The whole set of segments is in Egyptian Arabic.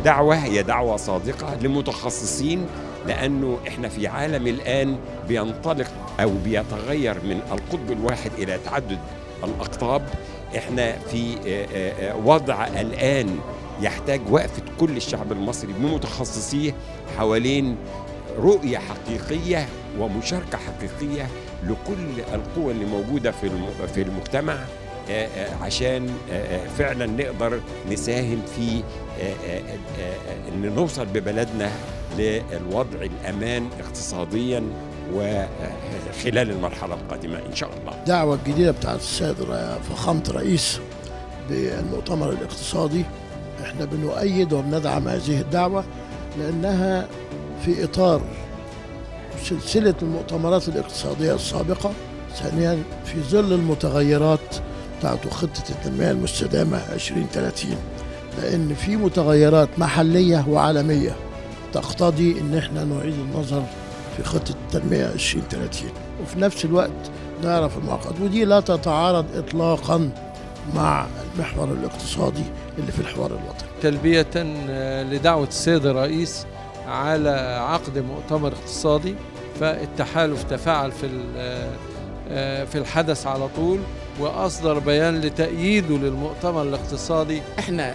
الدعوة هي دعوة صادقة لمتخصصين لأنه إحنا في عالم الآن بينطلق أو بيتغير من القطب الواحد إلى تعدد الأقطاب إحنا في وضع الآن يحتاج وقفة كل الشعب المصري بمتخصصيه حوالين رؤية حقيقية ومشاركة حقيقية لكل القوى اللي موجودة في في المجتمع عشان فعلا نقدر نساهم في ان نوصل ببلدنا للوضع الامان اقتصاديا وخلال المرحله القادمه ان شاء الله. الدعوه الجديده بتاعت السيد فخامه الرئيس بالمؤتمر الاقتصادي احنا بنؤيد وبندعم هذه الدعوه لانها في اطار سلسله المؤتمرات الاقتصاديه السابقه ثانيا في ظل المتغيرات بتاعته خطه التنميه المستدامه 2030 لان في متغيرات محليه وعالميه تقتضي ان احنا نعيد النظر في خطه التنميه 2030 وفي نفس الوقت نعرف المعوقات ودي لا تتعارض اطلاقا مع المحور الاقتصادي اللي في الحوار الوطني تلبية لدعوة السيد الرئيس على عقد مؤتمر اقتصادي فالتحالف تفاعل في في الحدث على طول واصدر بيان لتأييده للمؤتمر الاقتصادي احنا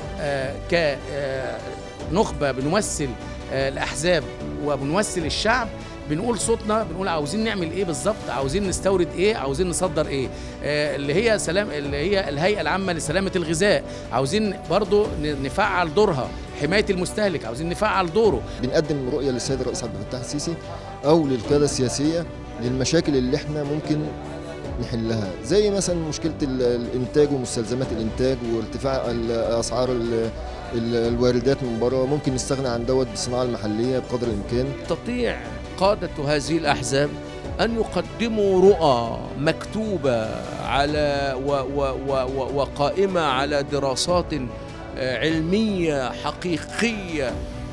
كنخبة بنمثل الاحزاب وبنمثل الشعب بنقول صوتنا بنقول عاوزين نعمل ايه بالظبط عاوزين نستورد ايه عاوزين نصدر ايه آه اللي هي سلام اللي هي الهيئه العامه لسلامه الغذاء عاوزين برضو نفعل دورها حمايه المستهلك عاوزين نفعل دوره بنقدم رؤيه للسيد الرئيس عبد الفتاح السيسي او للقياده السياسيه للمشاكل اللي احنا ممكن نحلها زي مثلا مشكله الانتاج ومستلزمات الانتاج وارتفاع اسعار الواردات من بره ممكن نستغنى عن دوت بالصناعه المحليه بقدر الامكان تستطيع قادة هذه الأحزاب أن يقدموا رؤى مكتوبة على و و و وقائمة على دراسات علمية حقيقية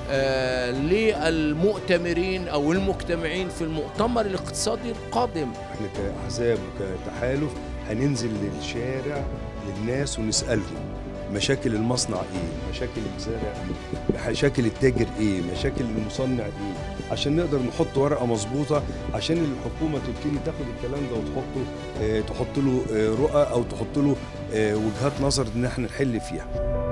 للمؤتمرين أو المجتمعين في المؤتمر الاقتصادي القادم احنا كأحزاب وكتحالف هننزل للشارع للناس ونسألهم مشاكل المصنع ايه مشاكل المزارع ايه مشاكل التاجر ايه مشاكل المصنع ايه عشان نقدر نحط ورقه مظبوطه عشان الحكومه تبتدي تاخد الكلام ده وتحطه اه تحط له اه رؤى او تحط له اه وجهات نظر ان احنا نحل فيها